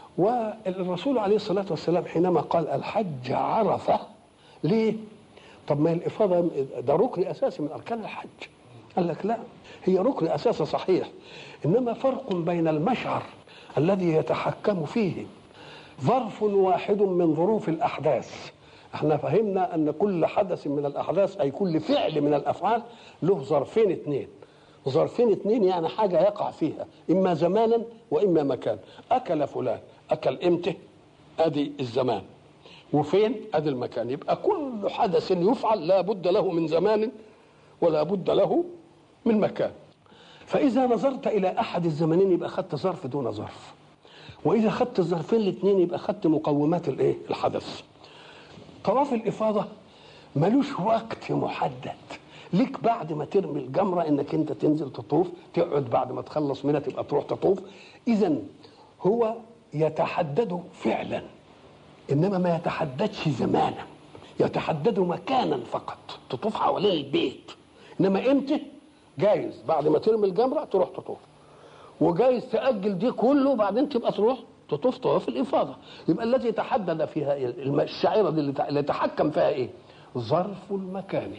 والرسول عليه الصلاة والسلام حينما قال الحج عرفة ليه؟ طب ما الإفاضة ده ركن أساسي من أركان الحج قال لك لا هي ركن أساسي صحيح إنما فرق بين المشعر الذي يتحكم فيه ظرف واحد من ظروف الأحداث احنا فهمنا أن كل حدث من الأحداث أي كل فعل من الأفعال له ظرفين اثنين ظرفين اثنين يعني حاجة يقع فيها إما زمانا وإما مكان أكل فلان أكل إمتى أدي الزمان وفين أدي المكان يبقى كل حدث يفعل لا بد له من زمان ولا بد له من مكان فإذا نظرت إلى أحد الزمنين يبقى أخذت ظرف دون ظرف وإذا أخذت الظرفين الاثنين يبقى أخذت مقومات الإيه الحدث طواف الإفاضة ملوش وقت محدد ليك بعد ما ترمي الجمرة انك انت تنزل تطوف تقعد بعد ما تخلص منها تبقى تروح تطوف اذا هو يتحدد فعلا انما ما يتحددش زمانا يتحدد مكانا فقط تطوف حوالين البيت انما امتى جايز بعد ما ترمي الجمره تروح تطوف وجايز تاجل دي كله بعدين تبقى تروح تطوف طواف الافاضه يبقى الذي تحدد فيها الشعيره دي اللي تحكم فيها ايه ظرف المكان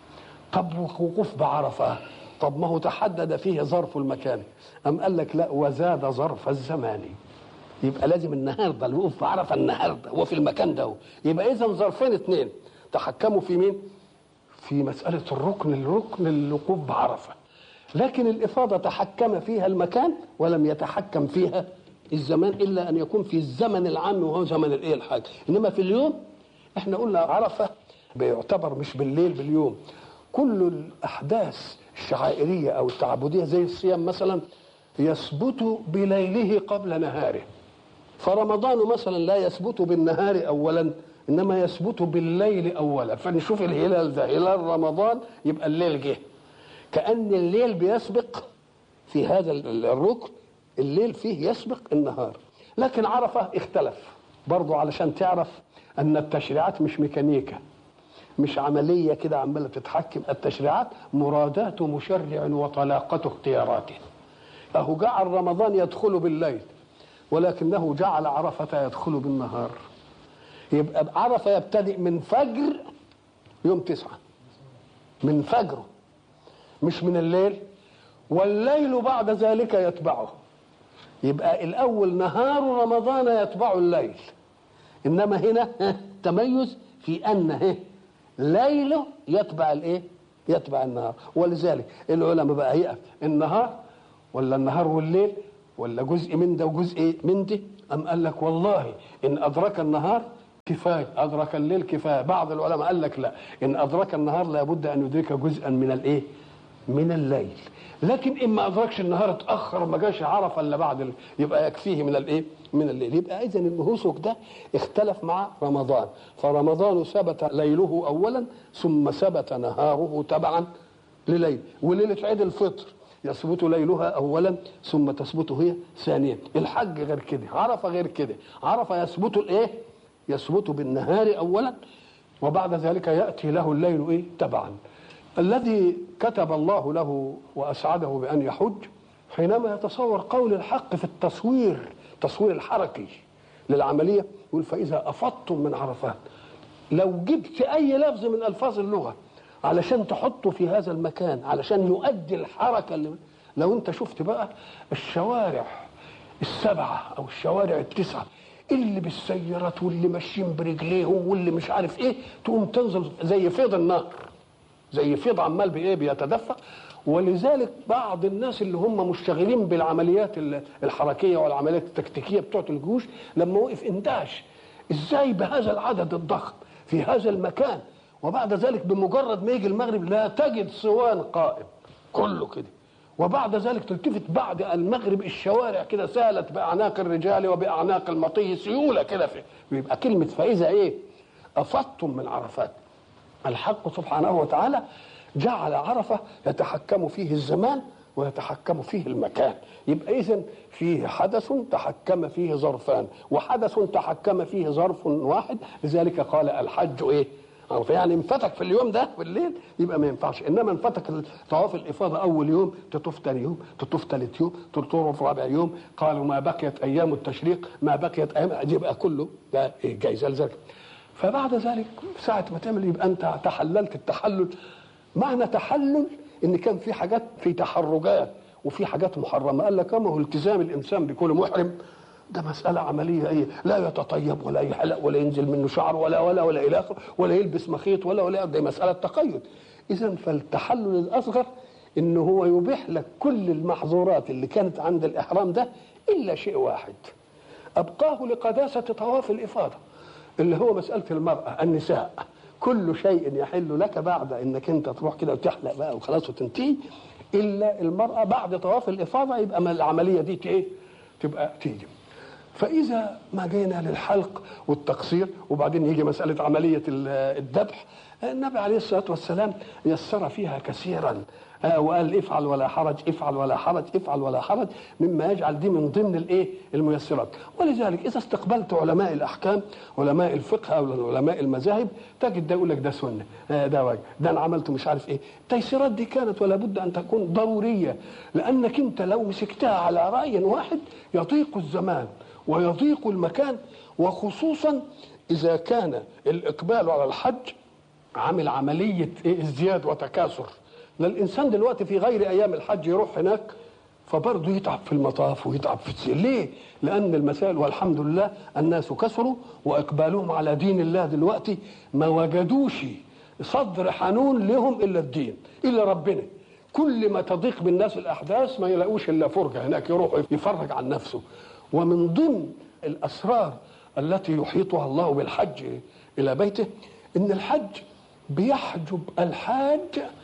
طب وقوف بعرفه طب ما هو تحدد فيه ظرف المكان أم قال لك لا وزاد ظرف الزمان يبقى لازم النهارده الوقوف بعرفه النهارده وفي المكان ده يبقى اذا ظرفين اثنين تحكموا في مين؟ في مسألة الركن الركن الوقوف بعرفة لكن الإفاضة تحكم فيها المكان ولم يتحكم فيها الزمان إلا أن يكون في الزمن العام وهو زمن الإيه الحاج إنما في اليوم إحنا قلنا عرفة بيعتبر مش بالليل باليوم كل الأحداث الشعائرية أو التعبدية زي الصيام مثلا يثبت بليله قبل نهاره فرمضان مثلا لا يثبت بالنهار أولا إنما يثبت بالليل أولا فنشوف الهلال ده هلال رمضان يبقى الليل جه كأن الليل بيسبق في هذا الركن الليل فيه يسبق النهار لكن عرفة اختلف برضو علشان تعرف أن التشريعات مش ميكانيكا مش عملية كده عمالة تتحكم التشريعات مرادات مشرع وطلاقة اختياراته أهو جعل رمضان يدخل بالليل ولكنه جعل عرفة يدخل بالنهار يبقى عرفه يبتدئ من فجر يوم تسعه من فجره مش من الليل والليل بعد ذلك يتبعه يبقى الاول نهار رمضان يتبع الليل انما هنا ها، تميز في ان ها، ليله يتبع الايه يتبع النهار ولذلك العلماء بقى يقف النهار ولا النهار والليل ولا جزء من ده وجزء من ده أم قال لك والله إن أدرك النهار كفاية أدرك الليل كفاية بعض العلماء قال لك لا إن أدرك النهار لابد أن يدرك جزءا من الإيه من الليل لكن إن ما أدركش النهار اتأخر ما جاش عرف إلا بعد ال... يبقى يكفيه من الإيه من الليل يبقى إذا النسك ده اختلف مع رمضان فرمضان ثبت ليله أولا ثم ثبت نهاره تبعا لليل وليلة عيد الفطر يثبت ليلها اولا ثم تثبت هي ثانيا الحج غير كده عرفه غير كده عرفه يثبت الايه يثبت بالنهار اولا وبعد ذلك ياتي له الليل ايه تبعا الذي كتب الله له واسعده بان يحج حينما يتصور قول الحق في التصوير التصوير الحركي للعمليه يقول فاذا افضتم من عرفات لو جبت اي لفظ من الفاظ اللغه علشان تحطه في هذا المكان علشان يؤدي الحركه اللي لو انت شفت بقى الشوارع السبعه او الشوارع التسعه اللي بالسيارات واللي ماشيين برجليهم واللي مش عارف ايه تقوم تنزل زي فيض النهر زي فيض عمال بايه بيتدفق ولذلك بعض الناس اللي هم مشتغلين بالعمليات الحركيه والعمليات التكتيكيه بتوعت الجيوش لما وقف اندهش ازاي بهذا العدد الضخم في هذا المكان وبعد ذلك بمجرد ما يجي المغرب لا تجد صوان قائم كله كده وبعد ذلك تلتفت بعد المغرب الشوارع كده سالت باعناق الرجال وباعناق المطي سيوله كده في يبقى كلمه فاذا ايه افضتم من عرفات الحق سبحانه وتعالى جعل عرفه يتحكم فيه الزمان ويتحكم فيه المكان يبقى اذا فيه حدث تحكم فيه ظرفان وحدث تحكم فيه ظرف واحد لذلك قال الحج ايه أو يعني انفتك في اليوم ده بالليل يبقى ما ينفعش انما انفتك طواف الافاضه اول يوم تطوف ثاني يوم تطوف ثالث يوم تطوف رابع يوم قالوا ما بقيت ايام التشريق ما بقيت ايام يبقى كله ده جايزه لذلك فبعد ذلك ساعه ما تعمل يبقى انت تحللت التحلل معنى تحلل ان كان في حاجات في تحرجات وفي حاجات محرمه قال لك ما هو التزام الانسان بكل محرم ده مسألة عملية إيه؟ لا يتطيب ولا يحلق ولا ينزل منه شعر ولا ولا ولا إلى آخره ولا يلبس مخيط ولا ولا دي مسألة تقيد. إذا فالتحلل الأصغر إن هو يبيح لك كل المحظورات اللي كانت عند الإحرام ده إلا شيء واحد. أبقاه لقداسة طواف الإفاضة اللي هو مسألة المرأة النساء كل شيء يحل لك بعد انك انت تروح كده وتحلق بقى وخلاص وتنتهي الا المراه بعد طواف الافاضه يبقى ما العمليه دي ايه؟ تبقى تيجي. فاذا ما جينا للحلق والتقصير وبعدين يجي مساله عمليه الذبح النبي عليه الصلاه والسلام يسر فيها كثيرا وقال افعل ولا حرج افعل ولا حرج افعل ولا حرج مما يجعل دي من ضمن الايه الميسرات ولذلك اذا استقبلت علماء الاحكام علماء الفقه او علماء المذاهب تجد ده يقول لك ده سنه ده واجب ده انا عملت مش عارف ايه التيسيرات دي كانت ولا بد ان تكون ضروريه لانك انت لو مسكتها على راي واحد يضيق الزمان ويضيق المكان وخصوصا اذا كان الاقبال على الحج عامل عمليه ايه ازدياد وتكاثر لا الانسان دلوقتي في غير ايام الحج يروح هناك فبرضه يتعب في المطاف ويتعب في السير ليه؟ لأن المسائل والحمد لله الناس كثروا وإقبالهم على دين الله دلوقتي ما وجدوش صدر حنون لهم إلا الدين إلا ربنا كل ما تضيق بالناس الأحداث ما يلاقوش إلا فرجة هناك يروح يفرج عن نفسه ومن ضمن الأسرار التي يحيطها الله بالحج إلى بيته إن الحج بيحجب الحاج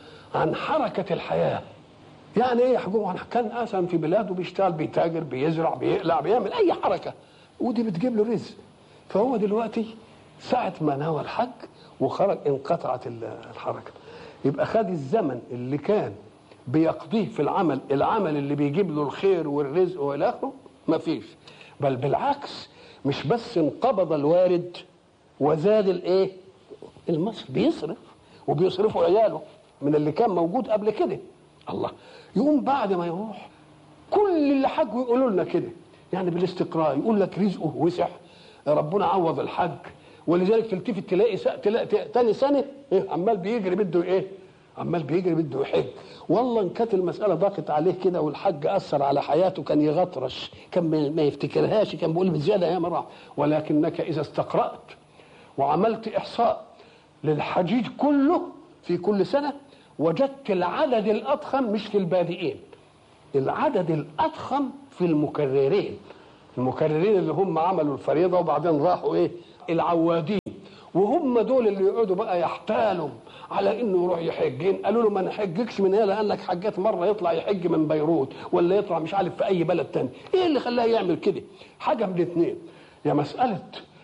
عن حركة الحياة يعني ايه يحجبه عن كان مثلا في بلاده بيشتغل بيتاجر بيزرع بيقلع بيعمل اي حركة ودي بتجيب له رزق فهو دلوقتي ساعة ما نوى الحج وخرج انقطعت الحركة يبقى خد الزمن اللي كان بيقضيه في العمل العمل اللي بيجيب له الخير والرزق والى اخره مفيش بل بالعكس مش بس انقبض الوارد وزاد الايه المصر بيصرف وبيصرفوا عياله من اللي كان موجود قبل كده الله يقوم بعد ما يروح كل اللي حجوا يقولوا لنا كده يعني بالاستقراء يقول لك رزقه وسع ربنا عوض الحج ولذلك تلتفت تلاقي سا... تلاقي تاني سنه إيه؟ عمال بيجري بده ايه عمال بيجري بده يحج والله ان كانت المساله ضاقت عليه كده والحج اثر على حياته كان يغطرش كان ما يفتكرهاش كان بيقول بزياده يا مرة ولكنك اذا استقرات وعملت احصاء للحجيج كله في كل سنه وجدت العدد الاضخم مش في البادئين العدد الاضخم في المكررين المكررين اللي هم عملوا الفريضه وبعدين راحوا ايه العوادين وهم دول اللي يقعدوا بقى يحتالوا على انه يروح يحج قالوا له ما نحجكش من هنا لانك حجيت مره يطلع يحج من بيروت ولا يطلع مش عارف في اي بلد تاني ايه اللي خلاه يعمل كده حاجه من الاثنين يا مساله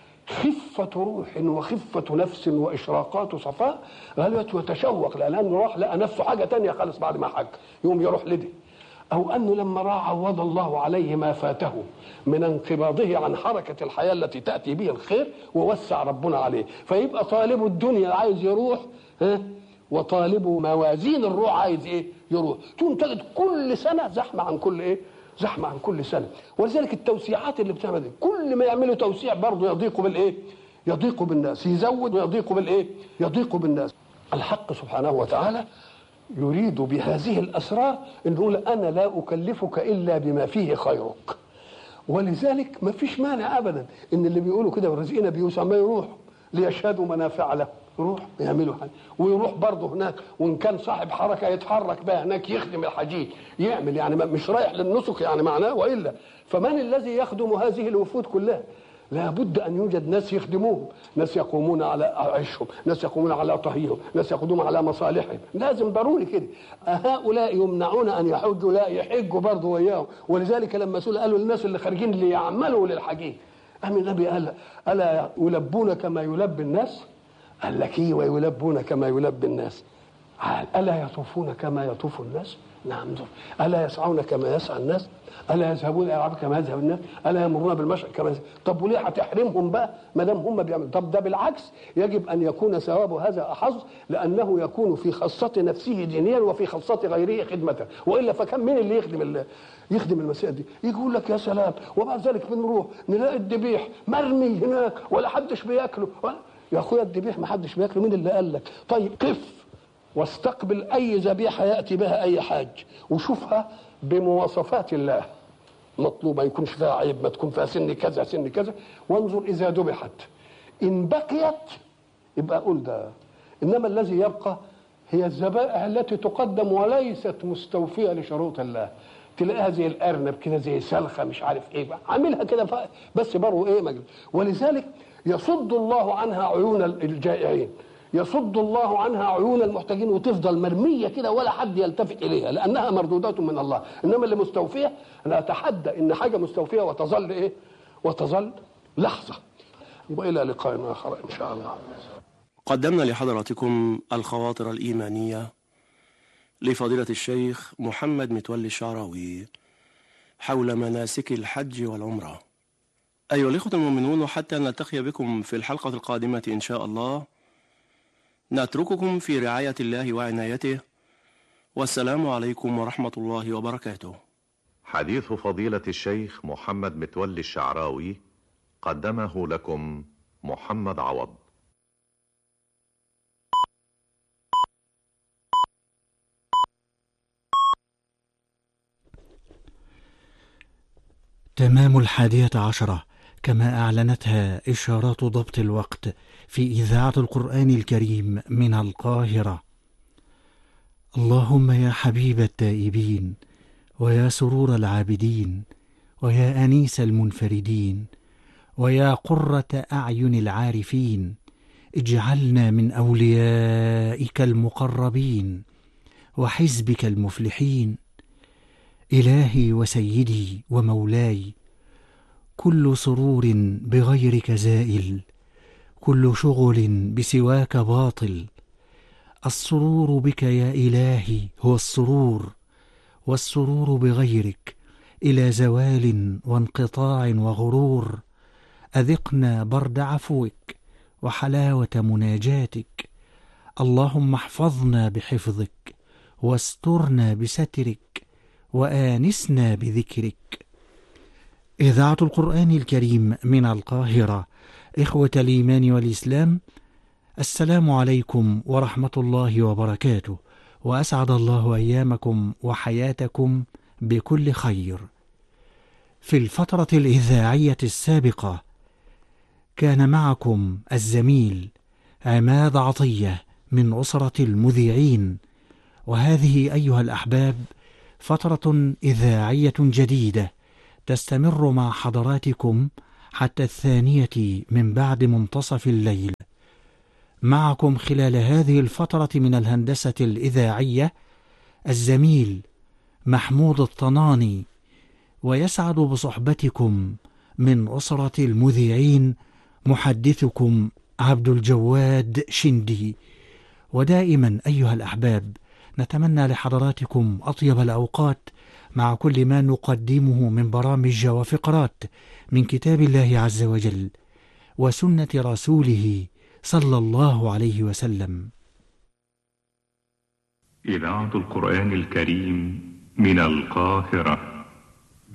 خفة روح وخفة نفس وإشراقات صفاء غلبت وتشوق لأنه راح لقى نفسه حاجة تانية خالص بعد ما حج يوم يروح لدي أو أنه لما راح عوض الله عليه ما فاته من انقباضه عن حركة الحياة التي تأتي به الخير ووسع ربنا عليه فيبقى طالب الدنيا عايز يروح ها وطالب موازين الروح عايز ايه يروح تقوم تجد كل سنة زحمة عن كل ايه زحمة عن كل سنة ولذلك التوسيعات اللي بتعمل دي كل ما يعملوا توسيع برضه يضيقوا بالايه يضيقوا بالناس يزود ويضيقوا بالايه يضيقوا بالناس الحق سبحانه وتعالى يريد بهذه الاسرار ان يقول انا لا اكلفك الا بما فيه خيرك ولذلك ما فيش مانع ابدا ان اللي بيقولوا كده ورزقنا بيوسع ما يروحوا ليشهدوا منافع لهم يروح يعملوا حاجه ويروح برضه هناك وان كان صاحب حركه يتحرك بقى هناك يخدم الحجيج يعمل يعني مش رايح للنسك يعني معناه والا فمن الذي يخدم هذه الوفود كلها؟ لابد ان يوجد ناس يخدموهم ناس يقومون على عيشهم ناس يقومون على طهيهم ناس يقومون على مصالحهم لازم ضروري كده هؤلاء يمنعون ان يحجوا لا يحجوا برضه وياهم ولذلك لما سئل قالوا للناس اللي خارجين اللي يعملوا للحجيج أم النبي قال ألا يلبون كما يلبي الناس قال لك ايه ويلبون كما يلبي الناس ألا يطوفون كما يطوف الناس نعم ألا يسعون كما يسعى الناس ألا يذهبون إلى كما يذهب الناس ألا يمرون بالمشرق كما يذهب. طب وليه هتحرمهم بقى ما دام هم بيعملوا طب ده بالعكس يجب أن يكون ثواب هذا أحظ لأنه يكون في خاصة نفسه دينيا وفي خاصة غيره خدمة وإلا فكم من اللي يخدم الله يخدم المسائل دي يجي يقول لك يا سلام وبعد ذلك بنروح نلاقي الذبيح مرمي هناك ولا حدش بياكله يا اخويا الذبيح ما حدش بياكله مين اللي قال لك طيب قف واستقبل اي ذبيحه ياتي بها اي حاج وشوفها بمواصفات الله مطلوب ما يكونش فيها عيب ما تكون فيها سن كذا سن كذا وانظر اذا ذبحت ان بقيت يبقى قول ده انما الذي يبقى هي الذبائح التي تقدم وليست مستوفيه لشروط الله تلاقيها زي الارنب كده زي سلخه مش عارف ايه بقى عاملها كده بس برضه ايه مجد ولذلك يصد الله عنها عيون الجائعين يصد الله عنها عيون المحتاجين وتفضل مرمية كده ولا حد يلتفت إليها لأنها مردودات من الله إنما اللي مستوفية أنا أتحدى إن حاجة مستوفية وتظل إيه وتظل لحظة وإلى لقاء آخر إن شاء الله قدمنا لحضراتكم الخواطر الإيمانية لفضيلة الشيخ محمد متولي الشعراوي حول مناسك الحج والعمرة أيها الإخوة المؤمنون حتى نلتقي بكم في الحلقة القادمة إن شاء الله نترككم في رعاية الله وعنايته والسلام عليكم ورحمة الله وبركاته حديث فضيلة الشيخ محمد متولي الشعراوي قدمه لكم محمد عوض تمام الحادية عشرة كما أعلنتها إشارات ضبط الوقت في إذاعة القرآن الكريم من القاهرة اللهم يا حبيب التائبين ويا سرور العابدين ويا أنيس المنفردين ويا قرة أعين العارفين اجعلنا من أوليائك المقربين وحزبك المفلحين إلهي وسيدي ومولاي كل سرور بغيرك زائل كل شغل بسواك باطل السرور بك يا إلهي هو السرور والسرور بغيرك إلى زوال وانقطاع وغرور أذقنا برد عفوك وحلاوة مناجاتك اللهم احفظنا بحفظك واسترنا بسترك وآنسنا بذكرك إذاعة القرآن الكريم من القاهرة إخوة الإيمان والإسلام السلام عليكم ورحمة الله وبركاته وأسعد الله أيامكم وحياتكم بكل خير في الفترة الإذاعية السابقة كان معكم الزميل عماد عطية من أسرة المذيعين وهذه أيها الأحباب فترة إذاعية جديدة تستمر مع حضراتكم حتى الثانية من بعد منتصف الليل. معكم خلال هذه الفترة من الهندسة الإذاعية الزميل محمود الطناني ويسعد بصحبتكم من أسرة المذيعين محدثكم عبد الجواد شندي ودائما أيها الأحباب نتمنى لحضراتكم أطيب الأوقات مع كل ما نقدمه من برامج وفقرات من كتاب الله عز وجل وسنة رسوله صلى الله عليه وسلم. إذاعة القرآن الكريم من القاهرة